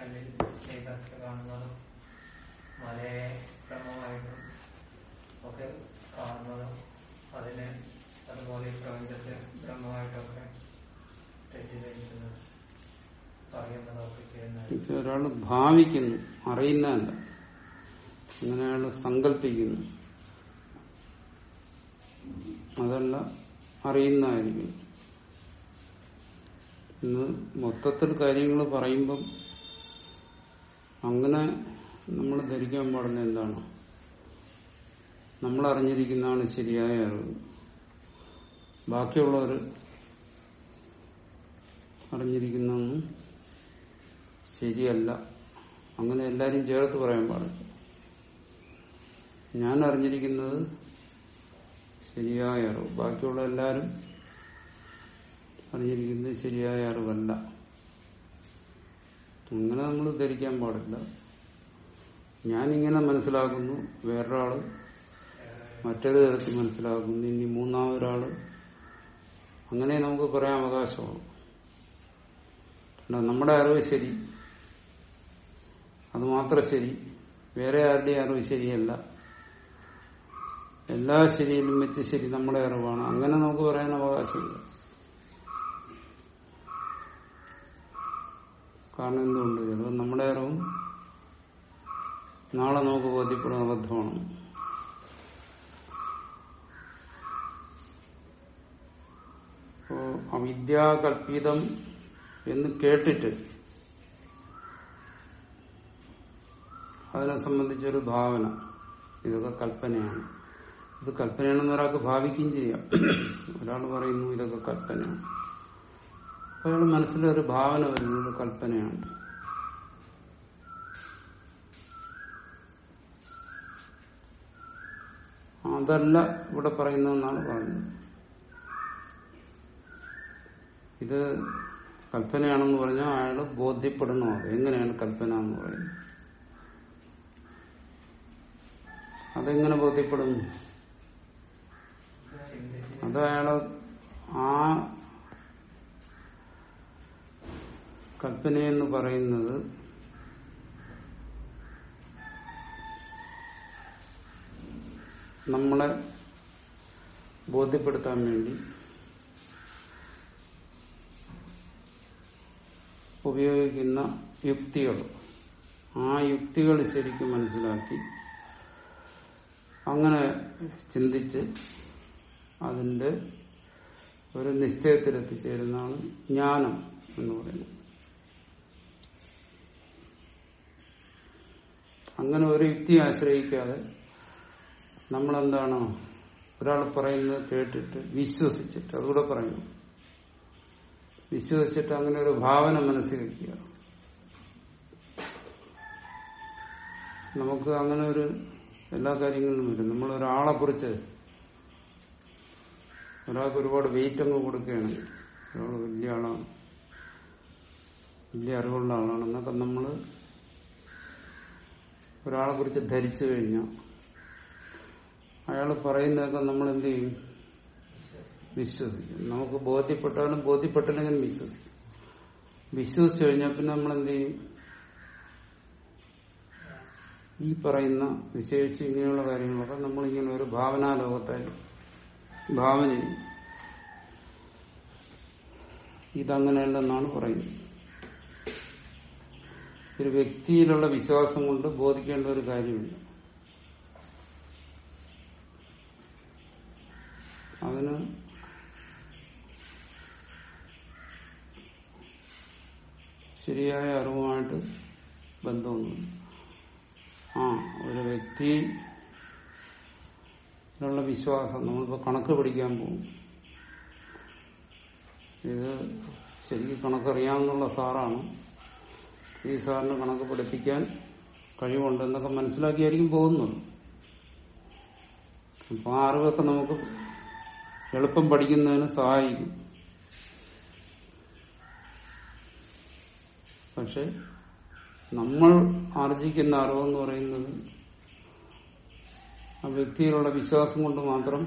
കല്ലിൽ ചെയ്തൊക്കെ കാണുന്നതും മലയെ ക്രമമായിട്ടും ഒക്കെ കാണുന്നതും അതിനെ അതുപോലെ ഈ പ്രപഞ്ചത്തെ ബ്രഹ്മമായിട്ടൊക്കെ തെറ്റിദ്ധരിക്കുന്നത് പറയുന്നതൊക്കെ ചെയ്യുന്നത് ഒരാൾ ഭാവിക്കുന്നു അറിയുന്നതല്ല അങ്ങനെ അയാൾ സങ്കല്പിക്കുന്നു അതല്ല അറിയുന്നതായിരിക്കും ഇന്ന് മൊത്തത്തിൽ കാര്യങ്ങൾ പറയുമ്പം അങ്ങനെ നമ്മൾ ധരിക്കാൻ പാടുന്ന എന്താണ് നമ്മൾ അറിഞ്ഞിരിക്കുന്നതാണ് ശരിയായ അറിവ് ബാക്കിയുള്ളവർ അറിഞ്ഞിരിക്കുന്നതൊന്നും ശരിയല്ല അങ്ങനെ എല്ലാരും ചേർത്ത് പറയാൻ പാടില്ല ഞാൻ അറിഞ്ഞിരിക്കുന്നത് ശരിയായ അറിവ് ബാക്കിയുള്ള എല്ലാവരും അറിഞ്ഞിരിക്കുന്നത് ശരിയായ അറിവല്ല അങ്ങനെ നമ്മൾ ധരിക്കാൻ പാടില്ല ഞാനിങ്ങനെ മനസ്സിലാക്കുന്നു വേറൊരാള് മറ്റൊരു തരത്തിൽ മനസ്സിലാക്കുന്നു ഇനി മൂന്നാമതൊരാള് അങ്ങനെ നമുക്ക് പറയാൻ അവകാശമുള്ളൂ അല്ല നമ്മുടെ അറിവ് ശരി അത് മാത്രം ശരി വേറെ ആരുടെയും അറിവ് ശരിയല്ല എല്ലാ ശരിയിലും വെച്ച് ശരി നമ്മുടെ അറിവാണ് അങ്ങനെ നമുക്ക് പറയാൻ അവകാശമില്ല കാരണം എന്തുകൊണ്ട് ചിലപ്പോൾ നമ്മുടെ അറിവും നാളെ നമുക്ക് ബോധ്യപ്പെടുന്ന അബദ്ധമാണ് അപ്പോ അവിദ്യാകൽപിതം എന്ന് കേട്ടിട്ട് അതിനെ സംബന്ധിച്ചൊരു ഭാവന ഇതൊക്കെ കൽപ്പനയാണ് ഇത് കൽപ്പനയാണെന്ന് ഒരാൾക്ക് ഭാവിക്കുകയും ചെയ്യാം ഒരാൾ പറയുന്നു ഇതൊക്കെ കൽപ്പനയാണ് അപ്പൊ അയാൾ മനസ്സിലൊരു ഭാവന വരുന്നത് ഇത് കൽപ്പനയാണ് അതല്ല ഇവിടെ പറയുന്നതെന്നാണ് പറയുന്നത് ഇത് കൽപ്പനയാണെന്ന് പറഞ്ഞാൽ അയാൾ ബോധ്യപ്പെടണോ അത് എങ്ങനെയാണ് കൽപ്പന എന്ന് പറയുന്നത് അതെങ്ങനെ ബോധ്യപ്പെടും ചിന്തിച്ച് അത് അയാള് ആ കൽപ്പനയെന്ന് പറയുന്നത് നമ്മളെ ബോധ്യപ്പെടുത്താൻ വേണ്ടി ഉപയോഗിക്കുന്ന യുക്തികൾ ആ യുക്തികൾ ശരിക്കും മനസ്സിലാക്കി അങ്ങനെ ചിന്തിച്ച് അതിന്റെ ഒരു നിശ്ചയത്തിലെത്തിച്ചേരുന്നതാണ് ജ്ഞാനം എന്ന് പറയുന്നത് അങ്ങനെ ഒരു യുക്തി ആശ്രയിക്കാതെ നമ്മളെന്താണ് ഒരാൾ പറയുന്നത് കേട്ടിട്ട് വിശ്വസിച്ചിട്ട് അതുകൂടെ പറയുന്നു വിശ്വസിച്ചിട്ട് അങ്ങനെ ഒരു ഭാവന മനസ്സിൽ വയ്ക്കുക നമുക്ക് അങ്ങനെ ഒരു എല്ലാ കാര്യങ്ങളിലും വരും നമ്മൾ ഒരാളെ കുറിച്ച് ഒരാൾക്ക് ഒരുപാട് വെയിറ്റ് അങ്ങ് കൊടുക്കുകയാണ് ഒരാൾ വലിയ ആളാണ് വലിയ അറിവുള്ള ആളാണ് എന്നൊക്കെ നമ്മൾ ഒരാളെ കുറിച്ച് ധരിച്ചു കഴിഞ്ഞാൽ അയാൾ പറയുന്നതൊക്കെ നമ്മൾ എന്ത് ചെയ്യും വിശ്വസിക്കും നമുക്ക് ബോധ്യപ്പെട്ടാലും ബോധ്യപ്പെട്ടില്ലെങ്കിലും വിശ്വസിക്കും വിശ്വസിച്ചു കഴിഞ്ഞാൽ പിന്നെ നമ്മൾ എന്ത് ചെയ്യും ഈ പറയുന്ന വിശേഷിച്ച് ഇങ്ങനെയുള്ള കാര്യങ്ങളൊക്കെ നമ്മളിങ്ങനെ ഒരു ഭാവനാലോകത്തായി ഭാവന ചെയ്യും. ഇതങ്ങനെയല്ലെന്നാണ് പറയുന്നത് ഒരു വ്യക്തിയിലുള്ള വിശ്വാസം കൊണ്ട് ബോധിക്കേണ്ട ഒരു കാര്യമില്ല അതിന് ശരിയായ അറിവുമായിട്ട് ബന്ധമൊന്നുമില്ല ആ ഒരു വ്യക്തിയിലുള്ള വിശ്വാസം നമ്മളിപ്പോ കണക്ക് പഠിക്കാൻ പോകും ഇത് ശരിക്കും കണക്കറിയാവുന്നുള്ള സാറാണ് ഈ സാറിന് കണക്ക് പഠിപ്പിക്കാൻ കഴിവുണ്ടെന്നൊക്കെ മനസ്സിലാക്കിയായിരിക്കും പോകുന്നത് അപ്പൊ ആ അറിവൊക്കെ നമുക്ക് എളുപ്പം പഠിക്കുന്നതിന് സഹായിക്കും പക്ഷെ നമ്മൾ ആർജിക്കുന്ന അറിവെന്ന് പറയുന്നത് ആ വ്യക്തിയിലുള്ള വിശ്വാസം കൊണ്ട് മാത്രം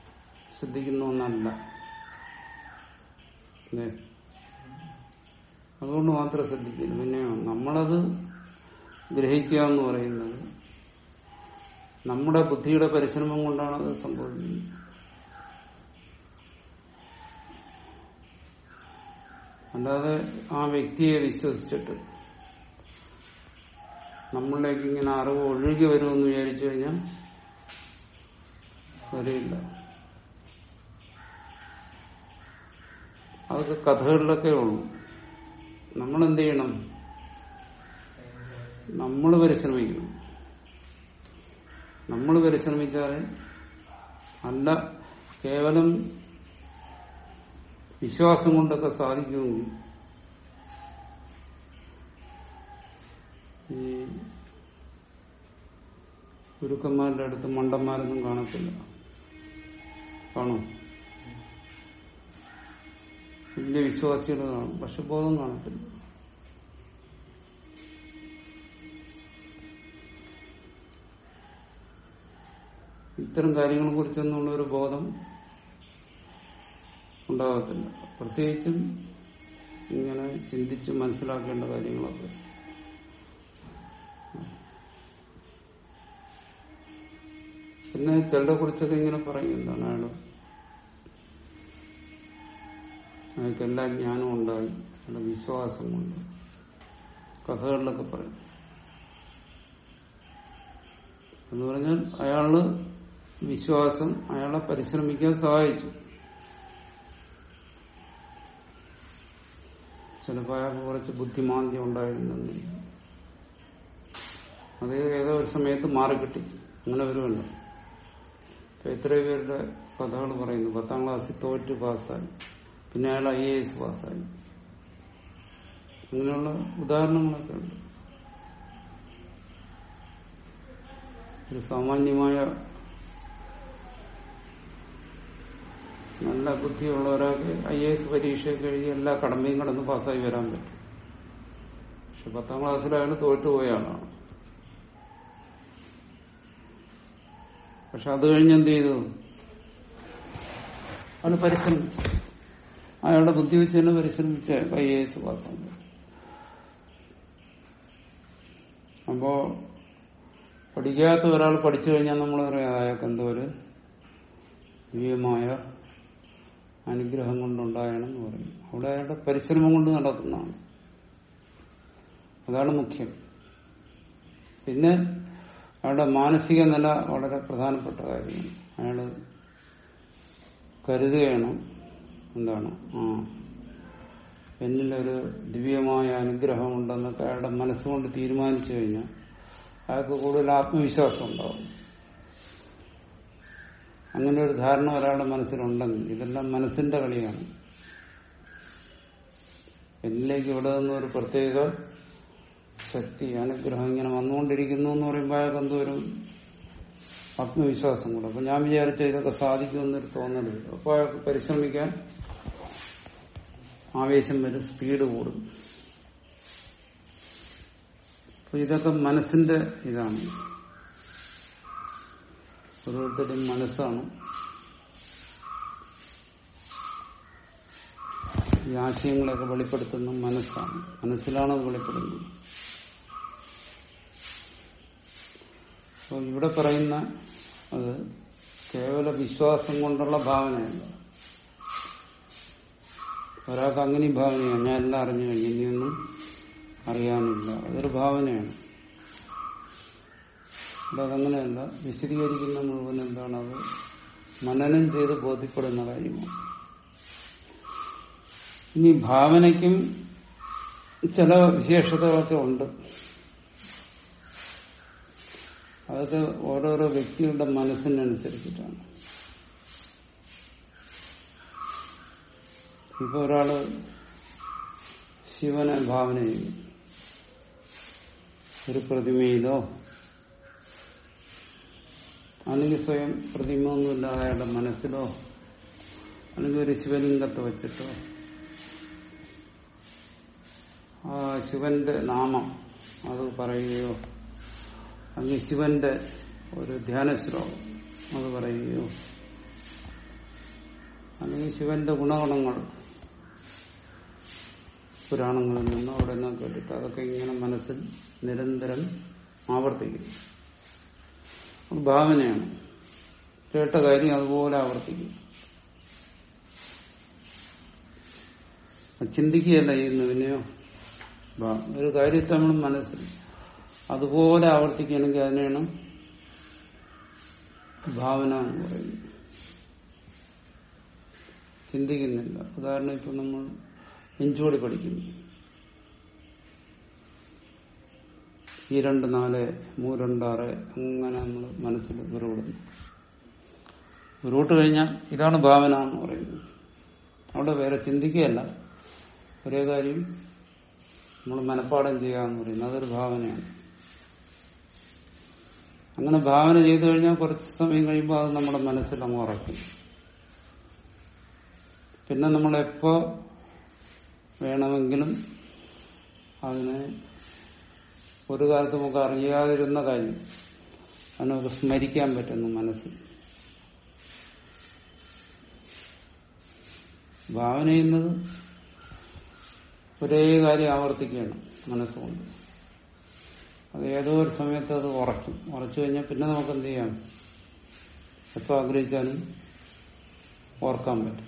സിദ്ധിക്കുന്ന ഒന്നല്ല അല്ലേ? അതുകൊണ്ട് മാത്രം ശ്രദ്ധിക്കില്ല പിന്നെ നമ്മളത് ഗ്രഹിക്കുക എന്ന് പറയുന്നത് നമ്മുടെ ബുദ്ധിയുടെ പരിശ്രമം കൊണ്ടാണ് അത് സംഭവിക്കുന്നത് അല്ലാതെ ആ വ്യക്തിയെ വിശ്വസിച്ചിട്ട് നമ്മളിലേക്ക് ഇങ്ങനെ അറിവ് ഒഴുകി വരുമെന്ന് വിചാരിച്ചു കഴിഞ്ഞാൽ വരില്ല അതൊക്കെ കഥകളിലൊക്കെ ഉള്ളൂ നമ്മൾ എന്ത് ചെയ്യണം നമ്മൾ പരിശ്രമിക്കണം നമ്മൾ പരിശ്രമിച്ചാൽ അല്ല കേവലം വിശ്വാസം കൊണ്ടൊക്കെ സാധിക്കുമെങ്കിൽ ഈ ഗുരുക്കന്മാരുടെ അടുത്ത് മണ്ടന്മാരൊന്നും കാണത്തില്ല കാണും വലിയ വിശ്വാസികൾ കാണും പക്ഷെ ബോധം കാണത്തില്ല ഇത്തരം കാര്യങ്ങളെ കുറിച്ചൊന്നുള്ള ഒരു ബോധം ഉണ്ടാകത്തില്ല പ്രത്യേകിച്ചും ഇങ്ങനെ ചിന്തിച്ച് മനസ്സിലാക്കേണ്ട കാര്യങ്ങളൊക്കെ പിന്നെ ചിലരെ കുറിച്ചൊക്കെ ഇങ്ങനെ പറയും എന്താണ് അയാള് അയാൾക്ക് എല്ലാ ജ്ഞാനവും ഉണ്ടായി അയാളുടെ വിശ്വാസം കൊണ്ട് കഥകളിലൊക്കെ പറയും എന്ന് പറഞ്ഞാൽ അയാള് വിശ്വാസം അയാളെ പരിശ്രമിക്കാൻ സഹായിച്ചു ചിലപ്പോൾ അയാൾക്ക് കുറച്ച് ബുദ്ധിമാന്ദ്യം ഉണ്ടായിരുന്നെന്നില്ല അത് ഏതോ ഒരു സമയത്ത് മാറിക്കിട്ടി അങ്ങനെ വരുമല്ലോ ഇപ്പൊ എത്രയോ പേരുടെ കഥകൾ പറയുന്നു പത്താം ക്ലാസ്സിൽ തോറ്റ് പാസ്സായി പിന്നെ അയാൾ ഐ എ എസ് പാസ്സായി അങ്ങനെയുള്ള ഉദാഹരണങ്ങളൊക്കെ ഉണ്ട് ഒരു സാമാന്യമായ നല്ല ബുദ്ധിയുള്ള ഒരാൾക്ക് ഐ എ എസ് പരീക്ഷയൊക്കെ എഴുതി എല്ലാ കടമയും കടന്ന് പാസ്സായി വരാൻ പറ്റും പക്ഷെ പത്താം ക്ലാസ്സിൽ അയാൾ തോറ്റുപോയ ആളാണ് പക്ഷെ അത് കഴിഞ്ഞ് എന്ത് ചെയ്തു അയാൾ പരിശ്രമിച്ചു അയാളുടെ ബുദ്ധി വെച്ച് തന്നെ പരിശ്രമിച്ച് ഐ എ എസ് പാസ്സാണ് അപ്പോ പഠിക്കാത്ത ഒരാൾ പഠിച്ചു കഴിഞ്ഞാൽ നമ്മൾ പറയാം അയാൾക്ക് എന്തോ ഒരു ദിവ്യമായ അനുഗ്രഹം കൊണ്ടുണ്ടായണമെന്ന് പറയും അവിടെ അയാളുടെ പരിശ്രമം കൊണ്ട് നടക്കുന്നതാണ് അതാണ് മുഖ്യം പിന്നെ അയാളുടെ മാനസിക നില വളരെ പ്രധാനപ്പെട്ട കാര്യമാണ് അയാള് കരുതുകയാണ് എന്താണ് ആ എന്നിലൊരു ദിവ്യമായ അനുഗ്രഹം ഉണ്ടെന്നൊക്കെ അയാളുടെ മനസ്സുകൊണ്ട് തീരുമാനിച്ചു കഴിഞ്ഞാൽ അയാൾക്ക് കൂടുതൽ ആത്മവിശ്വാസം ഉണ്ടാവും അങ്ങനെ ഒരു ധാരണ ഒരാളുടെ മനസ്സിലുണ്ടെങ്കിൽ ഇതെല്ലാം മനസ്സിന്റെ കളിയാണ് എന്നിലേക്ക് ഇവിടെ നിന്ന് ഒരു പ്രത്യേക ശക്തി അനുഗ്രഹം ഇങ്ങനെ വന്നുകൊണ്ടിരിക്കുന്നു എന്ന് പറയുമ്പോൾ അയാൾക്ക് എന്തോരും ആത്മവിശ്വാസം കൂടെ അപ്പൊ ഞാൻ വിചാരിച്ച ഇതൊക്കെ സാധിക്കുമെന്നൊരു തോന്നൽ വരും അപ്പൊ അയാൾക്ക് പരിശ്രമിക്കാൻ ആവേശം വരും സ്പീഡ് കൂടും അപ്പൊ ഇതൊക്കെ മനസ്സിന്റെ ഇതാണ് ഓരോരുത്തരുടെയും മനസ്സാണ് ഈ ആശയങ്ങളൊക്കെ വെളിപ്പെടുത്തുന്ന മനസ്സാണ് മനസ്സിലാണ് അത് വെളിപ്പെടുന്നത് അപ്പോൾ ഇവിടെ പറയുന്ന അത് കേവല വിശ്വാസം കൊണ്ടുള്ള ഭാവനയല്ല ഒരാൾക്ക് അങ്ങനെ ഭാവനയാണ് ഞാൻ എല്ലാം അറിഞ്ഞു കഴിഞ്ഞു ഇനിയൊന്നും അറിയാനില്ല അതൊരു ഭാവനയാണ് ഇവിടെ അതങ്ങനെയല്ല വിശദീകരിക്കുന്ന മുഴുവൻ എന്താണ് അത് മനനം ചെയ്ത് ബോധ്യപ്പെടുന്ന കാര്യമാണ് ഇനി ഭാവനയ്ക്കും ചില വിശേഷതകളൊക്കെ ഉണ്ട് അതൊക്കെ ഓരോരോ വ്യക്തികളുടെ മനസ്സിനനുസരിച്ചിട്ടാണ് ഇപ്പൊ ഒരാള് ശിവനെ ഭാവന ചെയ്യും ഒരു പ്രതിമയിലോ അല്ലെങ്കിൽ സ്വയം പ്രതിമ ഒന്നുമില്ലാതെ അയാളുടെ മനസ്സിലോ അല്ലെങ്കിൽ ഒരു ശിവലിംഗത്തെ വെച്ചിട്ടോ ആ ശിവന്റെ നാമം അത് പറയുകയോ അല്ലെങ്കിൽ ശിവന്റെ ഒരു ധ്യാന ശ്ലോകം അത് പറയുകയോ അല്ലെങ്കിൽ ശിവന്റെ ഗുണഗണങ്ങൾ പുരാണങ്ങളിൽ നിന്നും അവിടെ നിന്നും കേട്ടിട്ട് അതൊക്കെ ഇങ്ങനെ മനസ്സിൽ നിരന്തരം ആവർത്തിക്കും അത് ഭാവനയാണ് കേട്ട കാര്യം അതുപോലെ ആവർത്തിക്കും അത് ചിന്തിക്കുകയല്ല ചെയ്യുന്നു പിന്നെയോ ഭാ- ഒരു കാര്യത്തെ നമ്മൾ മനസ്സിൽ അതുപോലെ ആവർത്തിക്കുകയാണെങ്കിൽ അതിനെയാണ് ഭാവന എന്ന് പറയുന്നത് ചിന്തിക്കുന്നില്ല ഉദാഹരണം ഇപ്പൊ നമ്മൾ ഇഞ്ചോടി പഠിക്കുന്നു ഈ രണ്ട് നാല് മൂ രണ്ടാറ് അങ്ങനെ നമ്മൾ മനസ്സിൽ ഉരുവിടുന്നു ഉരുവിട്ട് കഴിഞ്ഞാൽ ഇതാണ് ഭാവന എന്ന് പറയുന്നത് അവിടെ വേറെ ചിന്തിക്കുകയല്ല ഒരേ കാര്യം നമ്മൾ മനഃപ്പാടം ചെയ്യുക എന്ന് പറയുന്നത് അതൊരു ഭാവനയാണ് അങ്ങനെ ഭാവന ചെയ്തു കഴിഞ്ഞാൽ കുറച്ച് സമയം കഴിയുമ്പോൾ അത് നമ്മുടെ മനസ്സിൽ അങ്ങ് ഉറക്കും പിന്നെ നമ്മൾ എപ്പോ വേണമെങ്കിലും അതിനെ ഒരു കാലത്ത് നമുക്ക് അറിയാതിരുന്ന കാര്യം അതിനൊക്കെ സ്മരിക്കാൻ പറ്റുന്നു മനസ്സിൽ ഭാവന ചെയ്യുന്നത് ഒരേ കാര്യം ആവർത്തിക്കുകയാണ് മനസ്സുകൊണ്ട് അത് ഏതോ ഒരു സമയത്ത് അത് ഉറക്കും ഉറച്ചു കഴിഞ്ഞാൽ പിന്നെ നമുക്ക് എന്ത് ചെയ്യാം എപ്പോ ആഗ്രഹിച്ചാലും ഓർക്കാൻ പറ്റും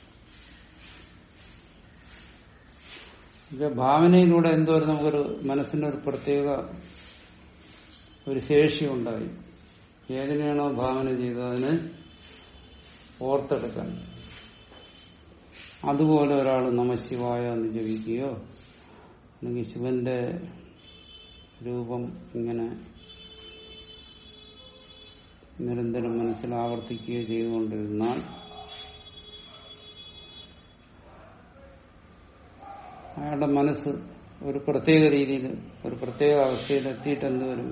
ഇത് ഭാവനയിലൂടെ എന്തോ ഒരു നമുക്കൊരു മനസ്സിന്റെ ഒരു പ്രത്യേക ഒരു ശേഷി ഉണ്ടായി ഏതിനെയാണോ ഭാവന ചെയ്തത് അതിന് ഓർത്തെടുക്കാൻ അതുപോലെ ഒരാൾ നമശിവായ എന്ന് ജപിക്കുകയോ അല്ലെങ്കിൽ ശിവന്റെ രൂപം ഇങ്ങനെ നിരന്തരം മനസ്സിൽ ആവർത്തിക്കുകയോ ചെയ്തുകൊണ്ടിരുന്നാൽ അയാളുടെ മനസ്സ് ഒരു പ്രത്യേക രീതിയിൽ ഒരു പ്രത്യേക അവസ്ഥയിൽ എത്തിയിട്ട് എന്ത് വരും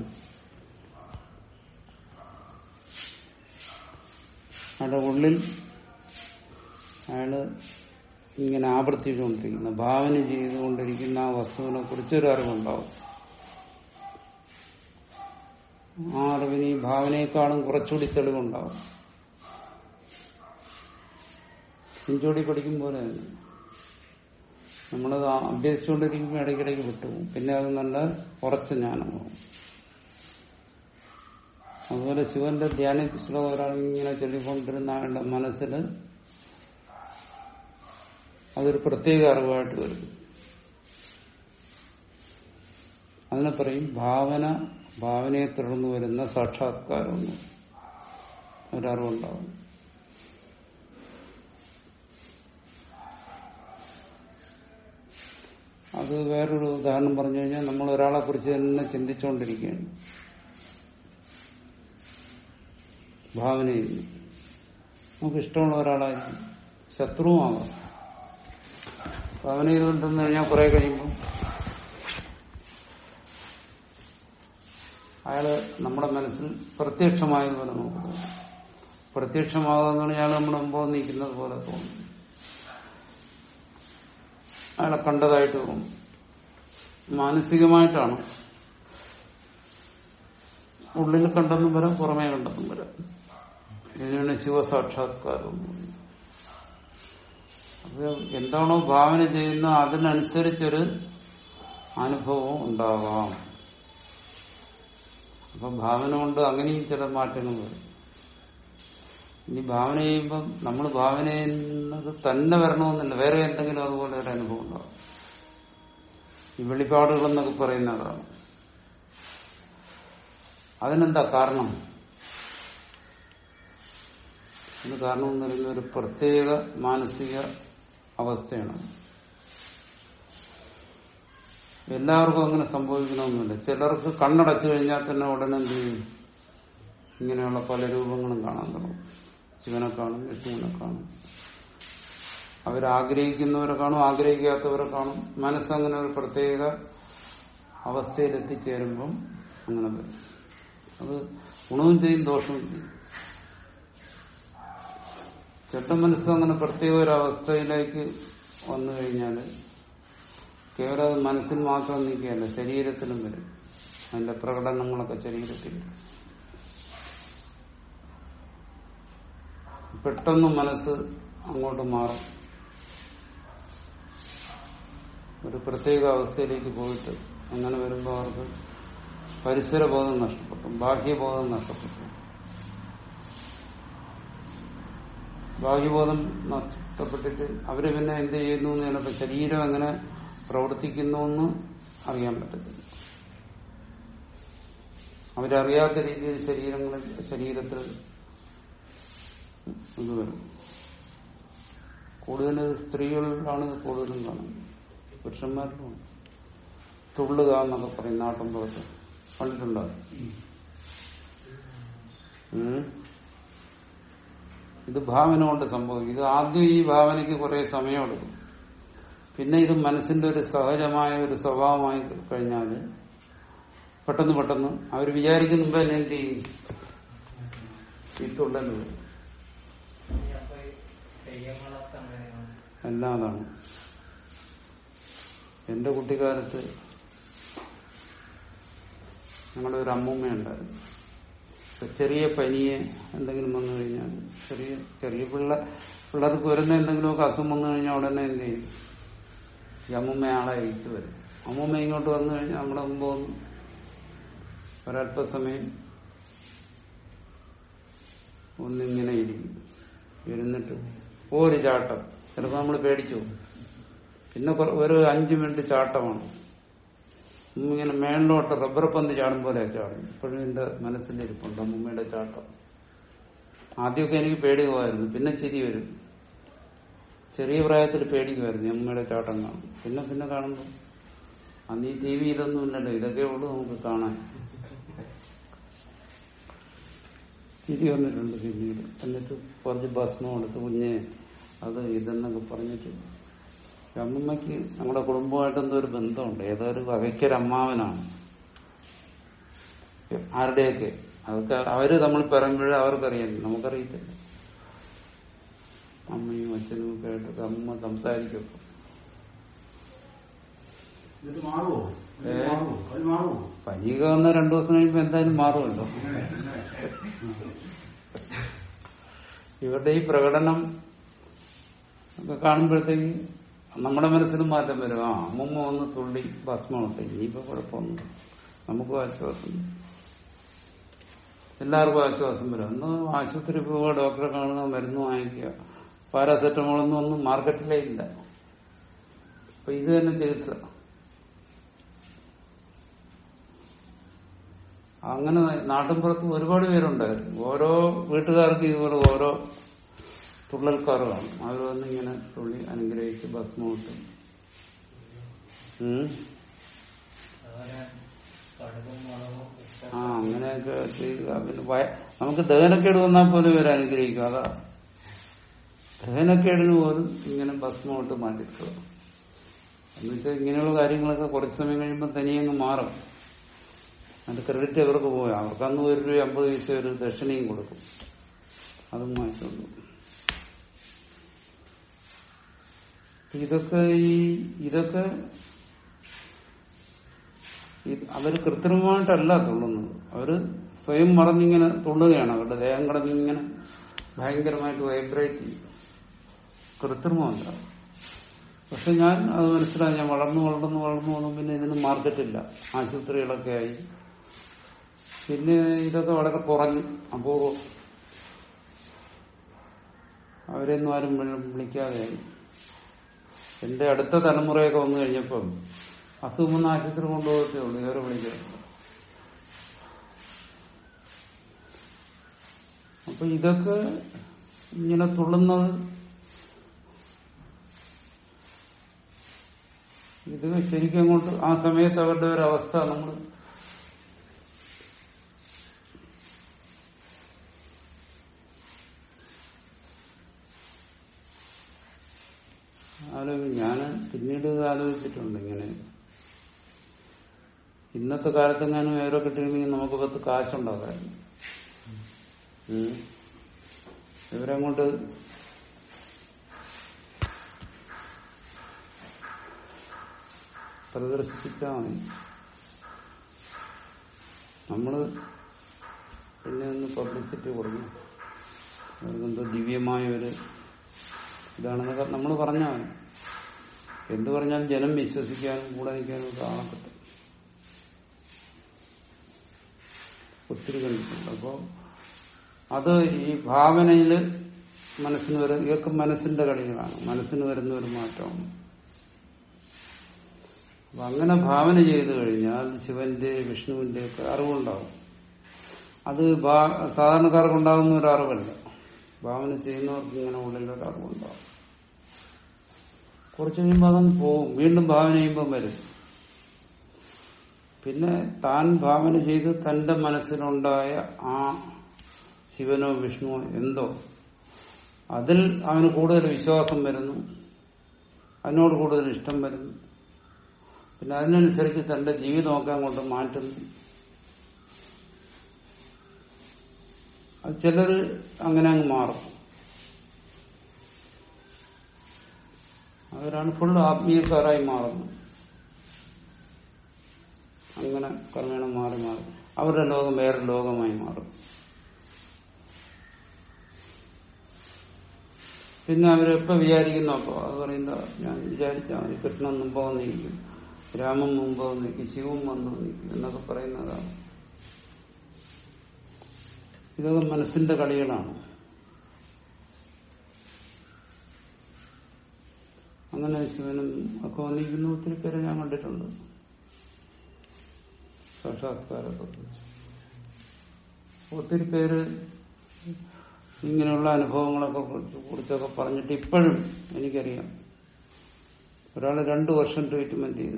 അയാളുടെ ഉള്ളിൽ അയാള് ഇങ്ങനെ ആവർത്തിച്ചുകൊണ്ടിരിക്കുന്ന ഭാവന ചെയ്തുകൊണ്ടിരിക്കുന്ന ആ വസ്തുവിനെ കുറിച്ച് ഒരു അറിവുണ്ടാവും ആ അറിവിന് ഈ ഭാവനയെക്കാളും കുറച്ചുകൂടി തെളിവുണ്ടാവും ഇഞ്ചോടി പഠിക്കും പോലെ തന്നെ നമ്മളത് അഭ്യസിച്ചുകൊണ്ടിരിക്കുമ്പോൾ ഇടയ്ക്കിടയ്ക്ക് വിട്ടുപോകും പിന്നെ അത് നല്ല ഉറച്ച ജ്ഞാനമാവും അതുപോലെ ശിവന്റെ ധ്യാന ശ്ലോകം ഒരാൾ ഇങ്ങനെ ചൊല്ലിക്കൊണ്ടിരുന്ന അയാളുടെ മനസ്സിൽ അതൊരു പ്രത്യേക അറിവായിട്ട് വരും അതിനെ പറയും ഭാവന ഭാവനയെ തുടർന്ന് വരുന്ന സാക്ഷാത്കാരം എന്ന് ഒരറിവുണ്ടാവും അത് വേറൊരു ഉദാഹരണം പറഞ്ഞു കഴിഞ്ഞാൽ നമ്മൾ ഒരാളെ കുറിച്ച് തന്നെ ചിന്തിച്ചുകൊണ്ടിരിക്കുകയാണ് ഭാവന ചെയ്യുന്നു നമുക്ക് ഇഷ്ടമുള്ള ഒരാളായിരിക്കും ശത്രുവുമാകാം ഭാവന ചെയ്തുകൊണ്ടിരുന്നു കഴിഞ്ഞാൽ കുറെ കഴിയുമ്പം അയാള് നമ്മുടെ മനസ്സിൽ പ്രത്യക്ഷമായതുപോലെ നമുക്ക് തോന്നും പ്രത്യക്ഷമാകുന്ന അയാൾ നമ്മുടെ മുമ്പ് നിൽക്കുന്നത് പോലെ തോന്നും അയാളെ കണ്ടതായിട്ട് തോന്നും മാനസികമായിട്ടാണ് ഉള്ളിൽ കണ്ടെന്നും വരാം പുറമേ കണ്ടെന്നും വരാം ഇതിനാണ് ശിവസാക്ഷാത്കാരം എന്ന് പറയുന്നത്. അത് എന്താണോ ഭാവന ചെയ്യുന്ന അതിനനുസരിച്ചൊരു അനുഭവം ഉണ്ടാവാം അപ്പൊ ഭാവന കൊണ്ട് അങ്ങനെയും ചില മാറ്റങ്ങൾ വരും ഇനി ഭാവന ചെയ്യുമ്പം നമ്മൾ ഭാവന ചെയ്യുന്നത് തന്നെ വരണമെന്നില്ല വേറെ എന്തെങ്കിലും അതുപോലെ ഒരു അനുഭവം ഉണ്ടാവും ഈ വെളിപ്പാടുകൾ എന്നൊക്കെ പറയുന്നതാണ് അതിനെന്താ കാരണം അത് കാരണം എന്ന് പറയുന്ന ഒരു പ്രത്യേക മാനസിക അവസ്ഥയാണ് എല്ലാവർക്കും അങ്ങനെ സംഭവിക്കണമെന്നില്ല ചിലർക്ക് കണ്ണടച്ചു കഴിഞ്ഞാൽ തന്നെ ഉടനെ എന്ത് ചെയ്യും ഇങ്ങനെയുള്ള പല രൂപങ്ങളും കാണാൻ തുടങ്ങും ശിവനെ കാണും വിഷ്ണുവിനെ കാണും അവരാഗ്രഹിക്കുന്നവരെ കാണും ആഗ്രഹിക്കാത്തവരെ കാണും മനസ്സങ്ങനെ ഒരു പ്രത്യേക അവസ്ഥയിൽ എത്തിച്ചേരുമ്പം അങ്ങനെ വരും അത് ഗുണവും ചെയ്യും ദോഷവും ചെയ്യും ചെട്ട മനസ്സ് അങ്ങനെ പ്രത്യേക ഒരു അവസ്ഥയിലേക്ക് വന്നു കഴിഞ്ഞാൽ കേവലം അത് മനസ്സിൽ മാത്രം നിൽക്കുകയല്ല ശരീരത്തിലും വരും അതിന്റെ പ്രകടനങ്ങളൊക്കെ ശരീരത്തിൽ പെട്ടെന്ന് മനസ്സ് അങ്ങോട്ട് മാറും ഒരു പ്രത്യേക അവസ്ഥയിലേക്ക് പോയിട്ട് അങ്ങനെ വരുമ്പോൾ അവർക്ക് പരിസരബോധം നഷ്ടപ്പെട്ടു ബാഹ്യബോധം നഷ്ടപ്പെട്ടു ബാഹ്യബോധം നഷ്ടപ്പെട്ടിട്ട് അവര് പിന്നെ എന്ത് ചെയ്യുന്നു എന്ന് ചിലപ്പോൾ ശരീരം എങ്ങനെ പ്രവർത്തിക്കുന്നു എന്ന് അറിയാൻ പറ്റത്തില്ല അവരറിയാത്ത രീതിയിൽ ശരീരങ്ങളിൽ ശരീരത്തിൽ ഇത് വരും കൂടുതൽ സ്ത്രീകളിലാണ് ഇത് കൂടുതലും കാണുന്നത് പുരുഷന്മാരിലും തുള്ളുക എന്നൊക്കെ പറയും നാട്ടിൻ പുറത്ത് കണ്ടിട്ടുണ്ടോ ഉം. ഇത് ഭാവന കൊണ്ട് സംഭവിക്കും ഇത് ആദ്യം ഈ ഭാവനയ്ക്ക് കുറെ സമയമെടുക്കും പിന്നെ ഇത് മനസ്സിന്റെ ഒരു സഹജമായ ഒരു സ്വഭാവമായി കഴിഞ്ഞാല് പെട്ടെന്ന് പെട്ടെന്ന് അവർ വിചാരിക്കുന്ന മുമ്പ് തന്നെ എന്ത് ചെയ്യും ഈ തുള്ളൽ വരും. ഈ അപ്പൊ ഈ തെയ്യങ്ങളൊക്കെ അങ്ങനെയാണ് എല്ലാം അതാണ് എന്റെ കുട്ടിക്കാലത്ത് ഞങ്ങളുടെ ഒരു അമ്മൂമ്മയുണ്ടായിരുന്നു ഇപ്പൊ ചെറിയ പനിയെ എന്തെങ്കിലും വന്നു കഴിഞ്ഞാൽ ചെറിയ ചെറിയ പിള്ള പിള്ളേർക്ക് വരുന്ന എന്തെങ്കിലുമൊക്കെ അസുഖം വന്നു കഴിഞ്ഞാൽ ഉടനെ എന്ത് ചെയ്യും ഈ അമ്മൂമ്മ ആളെ ഇട്ട് വരും അമ്മൂമ്മ ഇങ്ങോട്ട് വന്നു കഴിഞ്ഞാൽ നമ്മുടെ മുമ്പ് വന്ന് ഒരല്പസമയം ഒന്നിങ്ങനെ ഇരിക്കും ഇരുന്നിട്ട് ഒരു ചാട്ടം ചിലപ്പോൾ നമ്മൾ പേടിച്ചു പോകും. പിന്നെ കുറ- ഒരു അഞ്ചു മിനിറ്റ് ചാട്ടമാണ് ഇങ്ങനെ മേളിലോട്ട് റബ്ബർ പന്ത് ചാടും പോലെ ചാടും ഇപ്പോഴും എന്റെ മനസ്സിലിരിപ്പുണ്ട് അമ്മൂമ്മയുടെ ചാട്ടം ആദ്യമൊക്കെ എനിക്ക് പേടി പോകായിരുന്നു പിന്നെ ചിരി വരും ചെറിയ പ്രായത്തിൽ പേടിക്കുമായിരുന്നു ഈ അമ്മയുടെ ചാട്ടം കാണും പിന്നെ പിന്നെ കാണുമ്പോൾ അന്ന് ഈ ടി വി ഇതൊന്നും ഇല്ലല്ലോ ഇതൊക്കെ ഉള്ളൂ നമുക്ക് കാണാൻ ചിരി വന്നിട്ടുണ്ട് പിന്നീട് എന്നിട്ട് കുറച്ച് ഭസ്മം എടുത്ത് കുഞ്ഞെ അത് ഇതെന്നൊക്കെ പറഞ്ഞിട്ട് ഈ അമ്മമ്മയ്ക്ക് നമ്മുടെ കുടുംബമായിട്ട് എന്തോ ഒരു ബന്ധമുണ്ട് ഏതോ ഒരു വകയ്ക്കൊരു അമ്മാവനാണ് ആരുടെയൊക്കെ അതൊക്കെ അവര് നമ്മൾ പറയുമ്പോഴേ അവർക്കറിയാം നമുക്കറിയത്തില്ല അമ്മയും അച്ഛനും ഒക്കെ ആയിട്ട് അമ്മ സംസാരിക്കും ഇത് മാറുമോ അത് ഏ? മാറുമോ അത് മാറുമോ പനിയൊക്കെ വന്ന രണ്ടു ദിവസം കഴിയുമ്പോ എന്തായാലും മാറുമല്ലോ അങ്ങനെ അങ്ങനെ ഇവരുടെ ഈ പ്രകടനം ഒക്കെ കാണുമ്പോഴത്തേക്ക് നമ്മുടെ മനസ്സിലും മാറ്റം വരും ആ അമ്മമ്മ ഒന്ന് തുള്ളി ഭസ്മമുണ്ട് ഇനിയിപ്പോ കുഴപ്പമൊന്നും നമുക്കും ആശ്വാസം എല്ലാവർക്കും ആശ്വാസം വരും ഒന്ന് ആശുപത്രി പോവുക ഡോക്ടറെ കാണുക മരുന്ന് വാങ്ങിക്കുക പാരാസെറ്റമോളൊന്നും ഒന്നും മാർക്കറ്റിലേ ഇല്ല അപ്പൊ ഇത് തന്നെ ചികിത്സ അങ്ങനെ നാട്ടിൻപുറത്ത് ഒരുപാട് പേരുണ്ടായിരുന്നു ഓരോ വീട്ടുകാർക്ക് ഇതുപോലെ ഓരോ തുള്ളൽക്കാറുകളാണ് അവർ വന്ന് ഇങ്ങനെ തുള്ളി അനുഗ്രഹിച്ച് ഭസ്മമിട്ട് ഉം. അതുപോലെ കടുകും മുളകും ഉപ്പ് ആ അങ്ങനെയൊക്കെ ചെയ്യുക പിന്നെ വയ- നമുക്ക് ദഹനക്കേട് വന്നാൽ പോലും ഇവർ അനുഗ്രഹിക്കും അതാ ദഹനക്കേടിന് പോലും ഇങ്ങനെ ഭസ്മമിട്ട് മാറ്റിക്കുക എന്നുവെച്ചാൽ ഇങ്ങനെയുള്ള കാര്യങ്ങളൊക്കെ കുറച്ച് സമയം കഴിയുമ്പോൾ തനിയങ്ങ് മാറും അതിന്റെ ക്രെഡിറ്റ് അവർക്ക് പോയി അവർക്ക് അന്ന് ഒരു രൂപ അമ്പത് പൈസ ഒരു ദക്ഷിണയും കൊടുക്കും അതും വാങ്ങിച്ചോളൂ ഇതൊക്കെ ഈ ഇതൊക്കെ ഇത് അവര് കൃത്രിമമായിട്ടല്ല തുള്ളുന്നത് അവര് സ്വയം മറന്നിങ്ങനെ തുള്ളുകയാണ് അവരുടെ ദേഹം കിടന്നിങ്ങനെ ഭയങ്കരമായിട്ട് വൈബ്രേറ്റ് ചെയ്യും കൃത്രിമമല്ല പക്ഷെ ഞാൻ അത് മനസ്സിലായി ഞാൻ വളർന്നു വളർന്നു വളർന്നു വന്നു പിന്നെ ഇതിന് മാർക്കറ്റില്ല ആശുപത്രികളൊക്കെ ആയി പിന്നെ ഇതൊക്കെ വളരെ കുറഞ്ഞു അപൂർവം അവരെയൊന്നും ആരും വിളി- വിളിക്കാതെയായി എന്റെ അടുത്ത തലമുറയൊക്കെ വന്നു കഴിഞ്ഞപ്പം അസുഖം വന്ന് ആശുപത്രി കൊണ്ടുപോകത്തേ ഉള്ളൂ ഇവരെ വിളിക്കുക അപ്പൊ ഇതൊക്കെ ഇങ്ങനെ തുള്ളുന്നത് ഇത് ശരിക്കും അങ്ങോട്ട് ആ സമയത്ത് അവരുടെ ഒരു അവസ്ഥ നമ്മൾ ആലോചിക്കും ഞാൻ പിന്നീട് ഇത് ആലോചിച്ചിട്ടുണ്ട് ഇങ്ങനെ ഇന്നത്തെ കാലത്തെങ്ങാനും ഏറെ കിട്ടിയിരുന്നെങ്കിൽ നമുക്ക് പത്ത് കാശുണ്ടാകായിരുന്നു ഉം. ഇവരങ്ങോട്ട് പ്രദർശിപ്പിച്ചാൽ മതി നമ്മള് പിന്നെ ഒന്ന് പബ്ലിസിറ്റി കൊടുക്കണം അവർക്കെന്തോ ദിവ്യമായ ഒരു ഇതാണെന്നൊക്കെ നമ്മൾ പറഞ്ഞാൽ മതി എന്ത് പറഞ്ഞാലും ജനം വിശ്വസിക്കാനും കൂടെ നിൽക്കാനും ഒക്കെ ആളെ കിട്ടും ഒത്തിരി കണ്ടിട്ടുണ്ട് അപ്പോ അത് ഈ ഭാവനയില് മനസ്സിന് വരുന്ന ഇതൊക്കെ മനസ്സിന്റെ കളികളാണ് മനസ്സിന് വരുന്ന ഒരു മാറ്റമാണ് അപ്പൊ അങ്ങനെ ഭാവന ചെയ്തു കഴിഞ്ഞാൽ ശിവന്റെ വിഷ്ണുവിന്റെ ഒക്കെ അറിവുണ്ടാവും അത് ഭാ- സാധാരണക്കാർക്ക് ഉണ്ടാകുന്ന ഒരു അറിവല്ല ഭാവന ചെയ്യുന്നവർക്ക് ഇങ്ങനെ ഉള്ളിൽ ഒരു അറിവുണ്ടാവും കുറച്ച് കഴിയുമ്പോൾ അതങ്ങ് പോവും വീണ്ടും ഭാവന ചെയ്യുമ്പോൾ വരും പിന്നെ താൻ ഭാവന ചെയ്ത് തന്റെ മനസ്സിലുണ്ടായ ആ ശിവനോ വിഷ്ണുവോ എന്തോ അതിൽ അവന് കൂടുതൽ വിശ്വാസം വരുന്നു അതിനോട് കൂടുതൽ ഇഷ്ടം വരുന്നു പിന്നെ അതിനനുസരിച്ച് തന്റെ ജീവിതമൊക്കെ അങ്ങോട്ട് മാറ്റുന്നു അത് ചിലര് അങ്ങനെ അങ്ങ് മാറും അവരാണ് ഫുൾ ആത്മീയക്കാരായി മാറുന്നത് അങ്ങനെ ക്രമേണ മാറി മാറി അവരുടെ ലോകം വേറെ ലോകമായി മാറും പിന്നെ അവരെപ്പോ വിചാരിക്കുന്നു അപ്പോ അത് പറയുന്ന ഞാൻ വിചാരിച്ച മതി കൃഷ്ണൻ മുമ്പ് വന്നിരിക്കും രാമൻ മുമ്പ് വന്നിരിക്കും ശിവൻ വന്നു നിൽക്കും എന്നൊക്കെ പറയുന്നതാണ് ഇതൊക്കെ മനസ്സിന്റെ കളികളാണ് അങ്ങനെ ശിവനും ഒക്കെ വന്നിരിക്കുന്ന ഒത്തിരി പേരെ ഞാൻ കണ്ടിട്ടുണ്ട് സാക്ഷാത്കാരൊക്കെ കുറിച്ച് ഒത്തിരി പേര് ഇങ്ങനെയുള്ള അനുഭവങ്ങളൊക്കെ കുറിച്ച് കുറിച്ചൊക്കെ പറഞ്ഞിട്ട് ഇപ്പോഴും എനിക്കറിയാം ഒരാൾ രണ്ടു വർഷം ട്രീറ്റ്മെന്റ് ചെയ്തു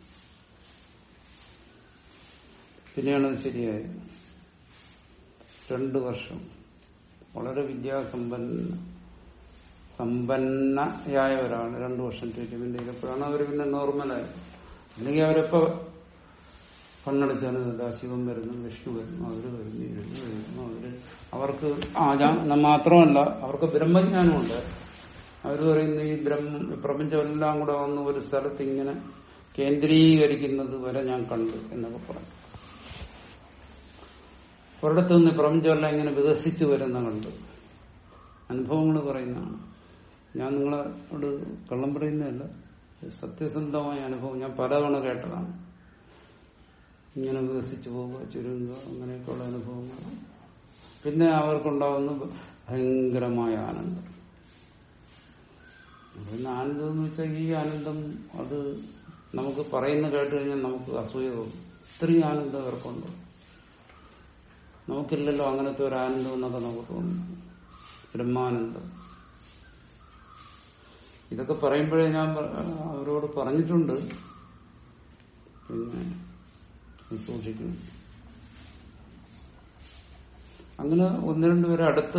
പിന്നെയാണ് അത് ശരിയായത് രണ്ടു വർഷം വളരെ വിദ്യാസമ്പന്ന സമ്പന്നയായ ഒരാൾ രണ്ടു വർഷം ട്രീറ്റ്മെന്റ് ചെയ്തപ്പോഴാണ് അവർ പിന്നെ നോർമലായത് അല്ലെങ്കിൽ അവരെപ്പോ കണ്ണടച്ചാണ് ശിവൻ വരുന്നു വിഷ്ണു വരുന്നു അവര് വരുന്നു ഇരുന്ന് വരുന്നു അവര് അവർക്ക് ആ ഞാൻ ന- മാത്രമല്ല അവർക്ക് ബ്രഹ്മജ്ഞാനമുണ്ട് അവര് പറയുന്നു ഈ ബ്രഹ്മ ഈ പ്രപഞ്ചമെല്ലാം കൂടെ വന്ന് ഒരു സ്ഥലത്ത് ഇങ്ങനെ കേന്ദ്രീകരിക്കുന്നത് വരെ ഞാൻ കണ്ടു എന്നൊക്കെ പറഞ്ഞു ഒരിടത്തു നിന്ന് പ്രപഞ്ചമെല്ലാം ഇങ്ങനെ വികസിച്ചു വരുന്ന കണ്ടു അനുഭവങ്ങൾ പറയുന്നതാണ് ഞാൻ നിങ്ങളോട് കള്ളം പറയുന്നതല്ല സത്യസന്ധമായ അനുഭവം ഞാൻ പലതവണ കേട്ടതാണ് ഇങ്ങനെ വികസിച്ചു പോവുക ചുരുങ്ങുക അങ്ങനെയൊക്കെയുള്ള അനുഭവങ്ങൾ പിന്നെ അവർക്കുണ്ടാവുന്ന ഭയങ്കരമായ ആനന്ദം പിന്നെ ആനന്ദം എന്ന് വെച്ചാൽ ഈ ആനന്ദം അത് നമുക്ക് പറയുന്ന കേട്ട് കഴിഞ്ഞാൽ നമുക്ക് അസൂയ തോന്നും ഇത്രയും ആനന്ദം അവർക്കുണ്ട് നമുക്കില്ലല്ലോ അങ്ങനത്തെ ഒരു ആനന്ദം എന്നൊക്കെ നമുക്ക് തോന്നുന്നു ബ്രഹ്മാനന്ദം ഇതൊക്കെ പറയുമ്പോഴേ ഞാൻ പ- അവരോട് പറഞ്ഞിട്ടുണ്ട് പിന്നെ സൂക്ഷിക്കണം അങ്ങനെ ഒന്ന് രണ്ടുപേരെ അടുത്ത്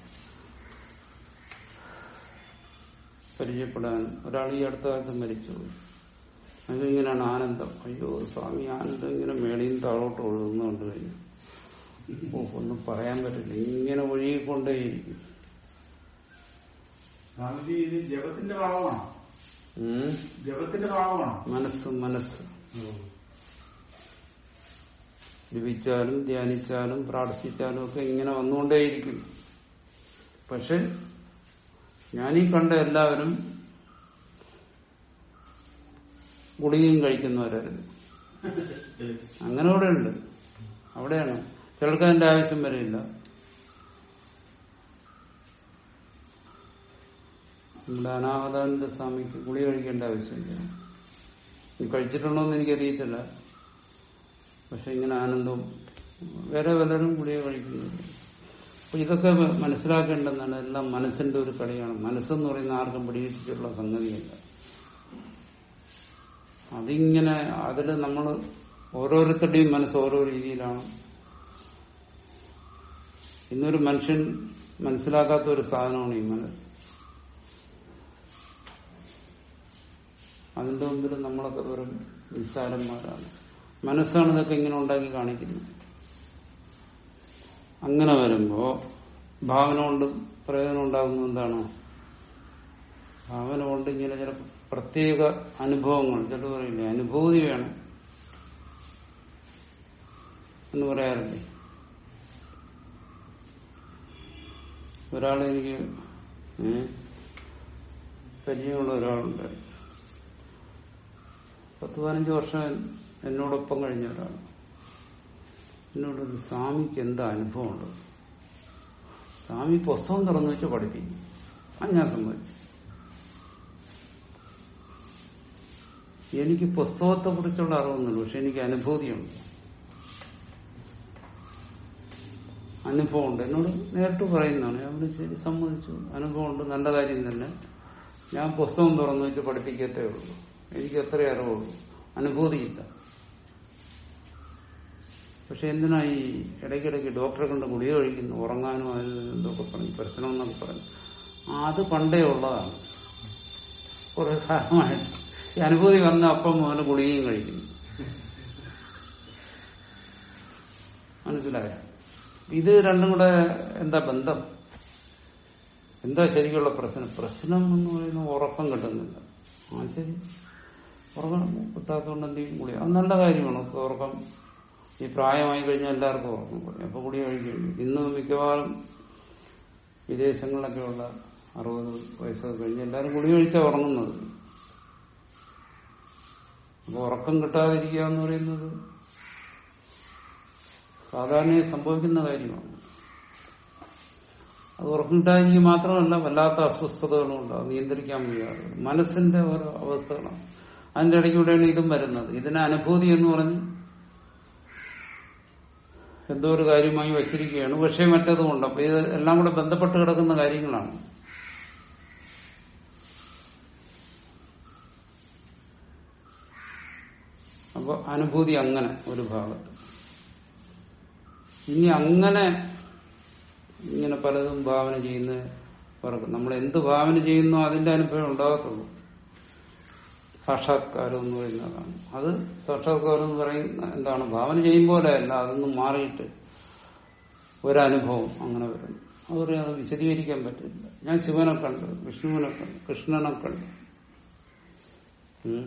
പരിചയപ്പെടാൻ ഒരാൾ ഈ അടുത്ത കാലത്ത് മരിച്ചുപോയി അത് ഇങ്ങനെയാണ് ആനന്ദം അയ്യോ സ്വാമി ആനന്ദം ഇങ്ങനെ മേളിയും താഴോട്ട് ഒഴുകുന്നു കണ്ടു കഴിഞ്ഞു ഓ ഒന്നും പറയാൻ പറ്റില്ല ഇങ്ങനെ ഒഴുകിക്കൊണ്ടേയിരിക്കും സ്വാമിജി ഇത് ജപത്തിന്റെ ഭാഗമാണോ ഉം. ജപത്തിന്റെ ഭാഗമാണോ മനസ്സ് മനസ്സ് ജപിച്ചാലും ധ്യാനിച്ചാലും പ്രാർത്ഥിച്ചാലും ഒക്കെ ഇങ്ങനെ വന്നുകൊണ്ടേയിരിക്കും പക്ഷെ ഞാനീ കണ്ട എല്ലാവരും ഗുളികയും കഴിക്കുന്നവരായിരുന്നു അങ്ങനെ അവിടെ ഉണ്ട് അവിടെയാണ് ചിലർക്ക് അതിന്റെ ആവശ്യം വരില്ല നമ്മുടെ അനാഹതാനന്ദ സ്വാമിക്ക് ഗുളി കഴിക്കേണ്ട ആവശ്യമില്ല നീ കഴിച്ചിട്ടുണ്ടോ എന്ന് എനിക്കറിയത്തില്ല പക്ഷെ ഇങ്ങനെ ആനന്ദവും വേറെ പലരും ഗുളിക കഴിക്കുന്നുണ്ട് അപ്പൊ ഇതൊക്കെ മ- മനസ്സിലാക്കേണ്ടെന്നാണ് എല്ലാം മനസ്സിന്റെ ഒരു കളിയാണ് മനസ്സെന്ന് പറയുന്ന ആർക്കും പിടിയിട്ടിട്ടുള്ള സംഗതിയല്ല അതിങ്ങനെ അതിൽ നമ്മൾ ഓരോരുത്തരുടെയും മനസ്സ് ഓരോ രീതിയിലാണ് ഇന്നൊരു മനുഷ്യൻ മനസ്സിലാക്കാത്ത ഒരു സാധനമാണ് ഈ മനസ്സ് അതിന്റെ മുമ്പിൽ നമ്മളൊക്കെ വെറും നിസ്സാരന്മാരാണ് മനസ്സാണ് ഇതൊക്കെ ഇങ്ങനെ ഉണ്ടാക്കി കാണിക്കുന്നത് അങ്ങനെ വരുമ്പോ ഭാവന കൊണ്ട് പ്രയോജനം ഉണ്ടാകുന്നത് എന്താണ് ഭാവന കൊണ്ട് ഇങ്ങനെ ചില പ്രത്യേക അനുഭവങ്ങൾ ചില പറയില്ലേ അനുഭൂതി വേണം എന്ന് പറയാറില്ലേ ഒരാളെനിക്ക് ഏ, പരിചയമുള്ള ഒരാളുണ്ടായി പത്ത് പതിനഞ്ച് വർഷം എന്നോടൊപ്പം കഴിഞ്ഞ ഒരാളാണ് എന്നോടൊരു സ്വാമിക്ക് എന്താ അനുഭവമുണ്ട് സ്വാമി പുസ്തകം തുറന്നു വെച്ച് പഠിപ്പിക്കും അത് ഞാൻ സമ്മതിച്ചു എനിക്ക് പുസ്തകത്തെ കുറിച്ചുള്ള അറിവൊന്നുമില്ല പക്ഷെ എനിക്ക് അനുഭൂതിയുണ്ട് അനുഭവമുണ്ട് എന്നോട് നേരിട്ട് പറയുന്നതാണ് ഞാൻ പറഞ്ഞു, ശരി സമ്മതിച്ചു അനുഭവമുണ്ട് നല്ല കാര്യം തന്നെ ഞാൻ പുസ്തകം തുറന്നു വെച്ച് പഠിപ്പിക്കത്തേ ഉള്ളൂ എനിക്ക് എത്ര അറിവുള്ളൂ അനുഭൂതിയില്ല പക്ഷെ എന്തിനാ ഈ ഇടയ്ക്കിടയ്ക്ക് ഡോക്ടറെ കൊണ്ട് ഗുളിക കഴിക്കുന്നു ഉറങ്ങാനും അതിന് എന്തൊക്കെ പറഞ്ഞു പ്രശ്നം എന്നൊക്കെ പറഞ്ഞു അത് പണ്ടേ ഉള്ളതാണ് കുറെ കാലമായിട്ട് ഈ അനുഭൂതി വന്ന അപ്പം മുതൽ ഗുളികയും കഴിക്കുന്നു മനസ്സിലായോ ഇത് രണ്ടും കൂടെ എന്താ ബന്ധം എന്താ ശരിക്കുള്ള പ്രശ്നം പ്രശ്നം എന്ന് പറയുന്നത് ഉറക്കം കിട്ടുന്നില്ല ആ ശരി ഉറക്കം കിട്ടാത്തതുകൊണ്ട് എന്ത് ചെയ്യും ഗുളിക അത് നല്ല കാര്യമാണ് ഇപ്പൊ ഉറക്കം ഈ പ്രായമായി കഴിഞ്ഞാൽ എല്ലാവർക്കും ഉറക്കം കുറയും അപ്പൊ ഗുളിക കഴിക്കും ഇന്ന് മിക്കവാറും വിദേശങ്ങളിലൊക്കെയുള്ള അറുപത് വയസ്സൊക്കെ കഴിഞ്ഞ് എല്ലാവരും ഗുളിക കഴിച്ചാൽ ഉറങ്ങുന്നത് അപ്പൊ ഉറക്കം കിട്ടാതിരിക്കുക എന്ന് പറയുന്നത് സാധാരണ സംഭവിക്കുന്ന കാര്യമാണ് അത് ഉറക്കം കിട്ടാതിരിക്കുക മാത്രമല്ല വല്ലാത്ത അസ്വസ്ഥതകളും ഉണ്ടാവും നിയന്ത്രിക്കാൻ വയ്യാതെ മനസ്സിന്റെ ഓരോ അവസ്ഥകളാണ് അതിന്റെ ഇടയ്ക്കൂടെയാണ് ഇതും വരുന്നത് ഇതിനെ അനുഭൂതി എന്ന് പറഞ്ഞ് എന്തോ ഒരു കാര്യമായി വച്ചിരിക്കുകയാണ് പക്ഷേ മറ്റതുമുണ്ട് അപ്പൊ ഇത് എല്ലാം കൂടെ ബന്ധപ്പെട്ട് കിടക്കുന്ന കാര്യങ്ങളാണ് അപ്പൊ അനുഭൂതി അങ്ങനെ ഒരു ഭാഗത്ത് ഇനി അങ്ങനെ ഇങ്ങനെ പലതും ഭാവന ചെയ്യുന്ന പറക്കും നമ്മൾ എന്ത് ഭാവന ചെയ്യുന്നോ അതിന്റെ അനുഭവം ഉണ്ടാകത്തുള്ളൂ സാക്ഷാത്കാരം എന്ന് പറയുന്നതാണ് അത് സാക്ഷാത്കാരം എന്ന് പറയുന്ന എന്താണ് ഭാവന ചെയ്യുമ്പോലെ അല്ല അതൊന്നും മാറിയിട്ട് ഒരനുഭവം അങ്ങനെ വരുന്നു അത് പറയാം അത് വിശദീകരിക്കാൻ പറ്റില്ല ഞാൻ ശിവനെ കണ്ടു വിഷ്ണുവിനെ കണ്ടു കൃഷ്ണനെ കണ്ടു ഉം.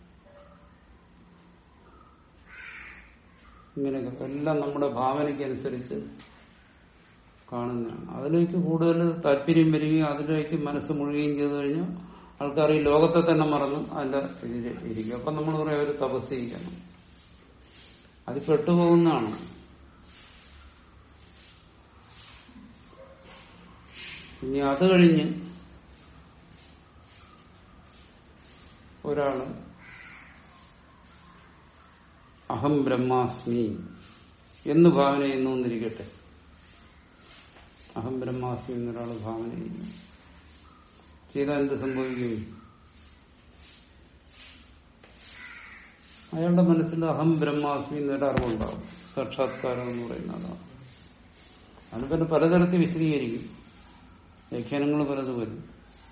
ഇങ്ങനെയൊക്കെ എല്ലാം നമ്മുടെ ഭാവനയ്ക്ക് അനുസരിച്ച് കാണുന്നതാണ് അതിലേക്ക് കൂടുതൽ താല്പര്യം വരികയും അതിലേക്ക് മനസ്സ് മുഴുകുകയും ചെയ്തു കഴിഞ്ഞാൽ ആൾക്കാർ ഈ ലോകത്തെ തന്നെ മറന്ന് അതിന്റെ ഇതിൽ ഇരിക്കും അപ്പൊ നമ്മൾ പറയാം ഒരു തപസ് ചെയ്യണം അത് പെട്ടുപോകുന്നതാണ് ഇനി അത് കഴിഞ്ഞ് ഒരാള് അഹം ബ്രഹ്മാസ്മി എന്ന് ഭാവന ചെയ്യുന്നു എന്നിരിക്കട്ടെ അഹം ബ്രഹ്മാസ്മി എന്നൊരാൾ ഭാവന ചെയ്യുന്നു ചെയ്താൽ എന്ത് സംഭവിക്കും അയാളുടെ മനസ്സിൽ അഹം ബ്രഹ്മാസ്മി എന്നൊരു അറിവുണ്ടാവും സാക്ഷാത്കാരം എന്ന് പറയുന്ന അതാണ് അത് പിന്നെ പലതരത്തിൽ വിശദീകരിക്കും വ്യാഖ്യാനങ്ങൾ പലത് വരും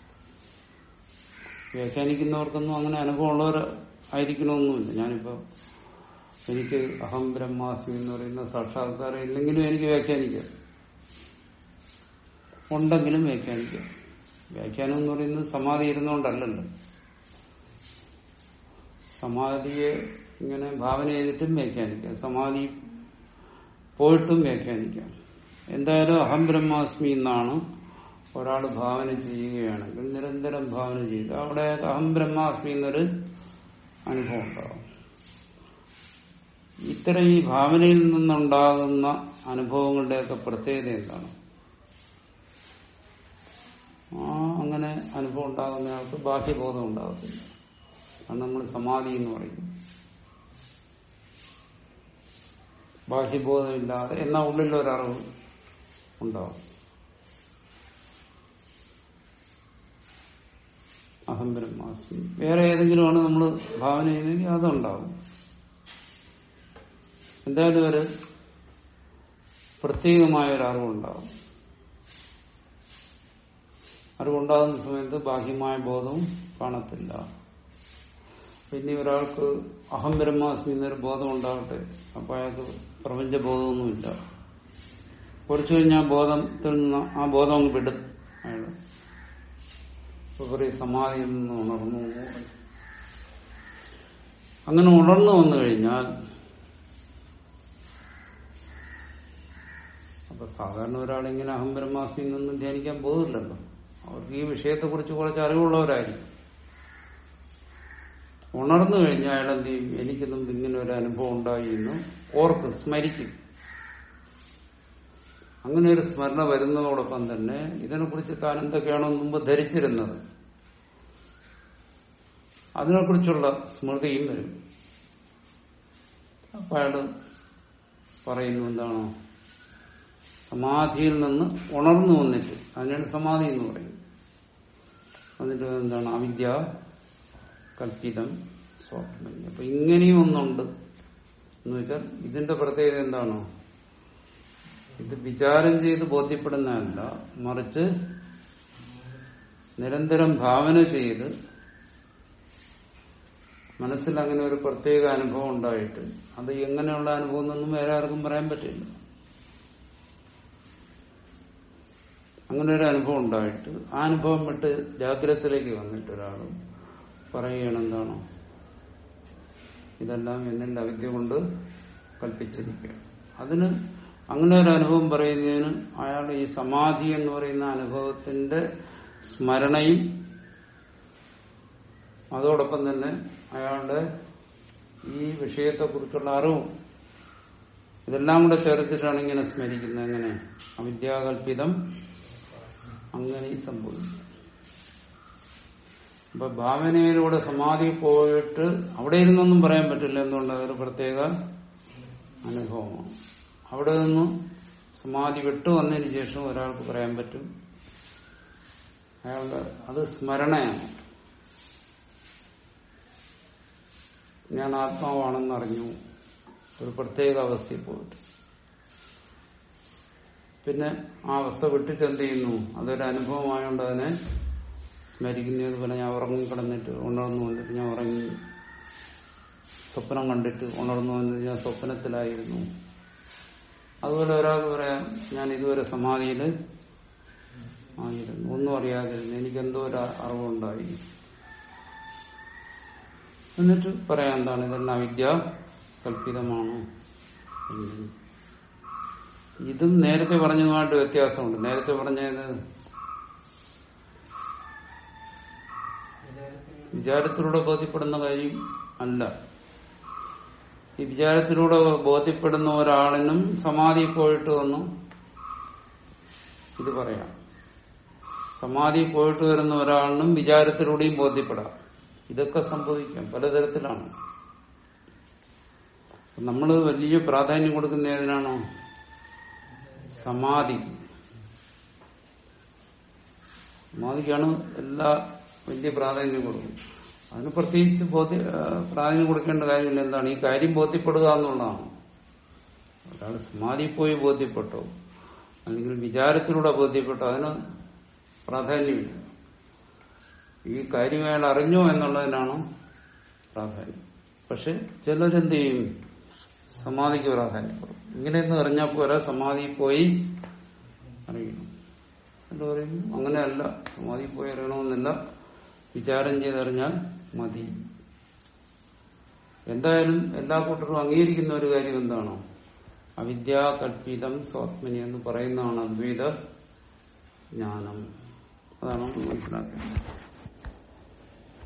വ്യാഖ്യാനിക്കുന്നവർക്കൊന്നും അങ്ങനെ അനുഭവമുള്ളവർ ആയിരിക്കണമെന്നുമില്ല ഞാനിപ്പോ എനിക്ക് അഹം ബ്രഹ്മാസ്മി എന്ന് പറയുന്ന സാക്ഷാത്കാരം ഇല്ലെങ്കിലും എനിക്ക് വ്യാഖ്യാനിക്കാം ഉണ്ടെങ്കിലും വ്യാഖ്യാനിക്കാം വ്യാഖ്യാനം എന്ന് പറയുന്നത് സമാധി ഇരുന്നുകൊണ്ടല്ലല്ലോ സമാധിയെ ഇങ്ങനെ ഭാവന ചെയ്തിട്ടും വ്യാഖ്യാനിക്കാം സമാധി പോയിട്ടും വ്യാഖ്യാനിക്കാം എന്തായാലും അഹം ബ്രഹ്മാസ്മി എന്നാണ് ഒരാൾ ഭാവന ചെയ്യുകയാണെങ്കിൽ നിരന്തരം ഭാവന ചെയ്ത് അവിടെ അഹം ബ്രഹ്മാസ്മി എന്നൊരു അനുഭവം ഉണ്ടാവും ഇത്തരം ഈ ഭാവനയിൽ നിന്നുണ്ടാകുന്ന അനുഭവങ്ങളുടെയൊക്കെ പ്രത്യേകത എന്താണ് ആ അങ്ങനെ അനുഭവം ഉണ്ടാകുന്നയാൾക്ക് ബാഹ്യബോധം ഉണ്ടാകത്തില്ല അത് നമ്മൾ സമാധി എന്ന് പറയും ബാഹ്യബോധമില്ലാതെ എന്നാ ഉള്ളിലൊരറിവ് ഉണ്ടാവും അഹം ബ്രഹ്മാസ്മി വേറെ ഏതെങ്കിലുമാണ് നമ്മൾ ഭാവന ചെയ്യുന്നതെങ്കിൽ അതുണ്ടാവും എന്തായാലും ഒരു പ്രത്യേകമായ ഒരു അറിവുണ്ടാവും അറിവുണ്ടാകുന്ന സമയത്ത് ബാഹ്യമായ ബോധവും കാണത്തില്ല പിന്നെ ഒരാൾക്ക് അഹം ബ്രഹ്മാസ്മി എന്നൊരു ബോധം ഉണ്ടാകട്ടെ അപ്പൊ അയാൾക്ക് പ്രപഞ്ചബോധമൊന്നുമില്ല കുറച്ചു കഴിഞ്ഞാൽ ബോധത്തിൽ നിന്ന് ആ ബോധം അങ്ങ് വിടും അയാള് ഇപ്പൊ പറയും സമാധിയിൽ നിന്ന് ഉണർന്നു അങ്ങനെ ഉണർന്നു വന്നു കഴിഞ്ഞാൽ അപ്പൊ സാധാരണ ഒരാളിങ്ങനെ അഹം ബ്രഹ്മാസ്മി എന്നൊന്നും ധ്യാനിക്കാൻ പോകുന്നില്ലല്ലോ അവർക്ക് ഈ വിഷയത്തെക്കുറിച്ച് കുറച്ച് അറിവുള്ളവരായിരിക്കും ഉണർന്നു കഴിഞ്ഞാൽ അയാൾ എന്ത് ചെയ്യും എനിക്ക് മുമ്പ് ഇങ്ങനെ ഒരു അനുഭവം ഉണ്ടായിരുന്നു ഓർക്ക് സ്മരിക്കും അങ്ങനെ ഒരു സ്മരണ വരുന്നതോടൊപ്പം തന്നെ ഇതിനെക്കുറിച്ച് താൻ എന്തൊക്കെയാണോ മുമ്പ് ധരിച്ചിരുന്നത് അതിനെക്കുറിച്ചുള്ള സ്മൃതിയും വരും അപ്പൊ അയാള് പറയുന്നു എന്താണോ സമാധിയിൽ നിന്ന് ഉണർന്നു വന്നിട്ട് അതിനാണ് സമാധി എന്ന് പറയുന്നത് എന്നിട്ട് എന്താണ് അവിദ്യ കൽപ്പിതം സ്വപ്നം അപ്പൊ ഇങ്ങനെയും ഒന്നുണ്ട് എന്ന് വെച്ചാൽ ഇതിന്റെ പ്രത്യേകത എന്താണോ ഇത് വിചാരം ചെയ്ത് ബോധ്യപ്പെടുന്നതല്ല മറിച്ച് നിരന്തരം ഭാവന ചെയ്ത് മനസ്സിൽ അങ്ങനെ ഒരു പ്രത്യേക അനുഭവം ഉണ്ടായിട്ട് അത് എങ്ങനെയുള്ള അനുഭവം എന്നൊന്നും വേറെ ആർക്കും പറയാൻ പറ്റില്ല അങ്ങനെ ഒരു അനുഭവം ഉണ്ടായിട്ട് ആ അനുഭവം വിട്ട് ജാഗ്രതത്തിലേക്ക് വന്നിട്ട് ഒരാൾ പറയുകയാണ് എന്താണോ ഇതെല്ലാം എന്നിൽ അവിദ്യ കൊണ്ട് കൽപ്പിച്ചിരിക്കുകയാണ് അതിന് അങ്ങനെ ഒരു അനുഭവം പറയുന്നതിന് അയാൾ ഈ സമാധി എന്ന് പറയുന്ന അനുഭവത്തിന്റെ സ്മരണയും അതോടൊപ്പം തന്നെ അയാളുടെ ഈ വിഷയത്തെക്കുറിച്ചുള്ള അറിവും ഇതെല്ലാം കൂടെ ചേർത്തിട്ടാണ് ഇങ്ങനെ സ്മരിക്കുന്നത് എങ്ങനെ അവിദ്യാകൽപിതം അങ്ങനെ സംഭവിക്കും അപ്പൊ ഭാവനയിലൂടെ സമാധി പോയിട്ട് അവിടെ ഇരുന്നൊന്നും പറയാൻ പറ്റില്ല എന്തുകൊണ്ട് അതൊരു പ്രത്യേക അനുഭവമാണ് അവിടെ നിന്ന് സമാധി വിട്ടു വന്നതിന് ശേഷം ഒരാൾക്ക് പറയാൻ പറ്റും അയാളുടെ അത് സ്മരണയാണ് ഞാൻ ആത്മാവാണെന്ന് അറിഞ്ഞു ഒരു പ്രത്യേക അവസ്ഥയിൽ പോയിട്ട് പിന്നെ ആ അവസ്ഥ വിട്ടിട്ട് എന്ത് ചെയ്യുന്നു അതൊരു അനുഭവമായോണ്ട് അതിനെ സ്മരിക്കുന്നത് പോലെ ഞാൻ ഉറങ്ങി കിടന്നിട്ട് ഉണർന്നു വന്നിട്ട് ഞാൻ ഉറങ്ങി സ്വപ്നം കണ്ടിട്ട് ഉണർന്നു വന്നിട്ട് ഞാൻ സ്വപ്നത്തിലായിരുന്നു അതുപോലെ ഒരാൾക്ക് പറയാം ഞാൻ ഇതുവരെ സമാധിയിൽ ആയിരുന്നു ഒന്നും അറിയാതിരുന്നു എനിക്കെന്തോ ഒരു അറിവുണ്ടായി എന്നിട്ട് പറയാം എന്താണ് ഇതെല്ലാം വിദ്യ കൽപ്പിതമാണോ എന്ന്. ഇതും നേരത്തെ പറഞ്ഞതുമായിട്ട് വ്യത്യാസമുണ്ട് നേരത്തെ പറഞ്ഞത് വിചാരത്തിലൂടെ ബോധ്യപ്പെടുന്ന കാര്യം അല്ല ഈ വിചാരത്തിലൂടെ ബോധ്യപ്പെടുന്ന ഒരാളിനും സമാധി പോയിട്ട് വന്നു ഇത് പറയാം സമാധി പോയിട്ട് വരുന്ന ഒരാളിനും വിചാരത്തിലൂടെയും ബോധ്യപ്പെടാം ഇതൊക്കെ സംഭവിക്കാം പലതരത്തിലാണ് നമ്മൾ വലിയ പ്രാധാന്യം കൊടുക്കുന്ന ഏതിനാണോ സമാധി സമാധിക്കാണ് എല്ലാ വലിയ പ്രാധാന്യം കൊടുക്കും അതിന് പ്രത്യേകിച്ച് ബോധ്യ ആ, പ്രാധാന്യം കൊടുക്കേണ്ട കാര്യമില്ല എന്താണ് ഈ കാര്യം ബോധ്യപ്പെടുക എന്നുള്ളതാണ് ഒരാൾ സമാധി പോയി ബോധ്യപ്പെട്ടോ അല്ലെങ്കിൽ വിചാരത്തിലൂടെ ബോധ്യപ്പെട്ടോ അതിന് പ്രാധാന്യമില്ല ഈ കാര്യം അയാൾ അറിഞ്ഞോ എന്നുള്ളതിനാണ് പ്രാധാന്യം പക്ഷെ ചിലരെന്ത് ചെയ്യും സമാധിക്ക് പ്രാധാന്യം കൊടുക്കും ഇങ്ങനെയൊന്നും അറിഞ്ഞാൽ പോരാ സമാധി പോയി അറിയണം എന്താ പറയുന്നു അങ്ങനെയല്ല സമാധി പോയി അറിയണമെന്നില്ല വിചാരം ചെയ്തറിഞ്ഞാൽ മതി എന്തായാലും എല്ലാ കൂട്ടരും അംഗീകരിക്കുന്ന ഒരു കാര്യം എന്താണോ അവിദ്യാകൽപിതം സ്വാത്മനി എന്ന് പറയുന്നതാണ് അദ്വൈത ജ്ഞാനം അതാണ് നമ്മൾ മനസ്സിലാക്കുന്നത്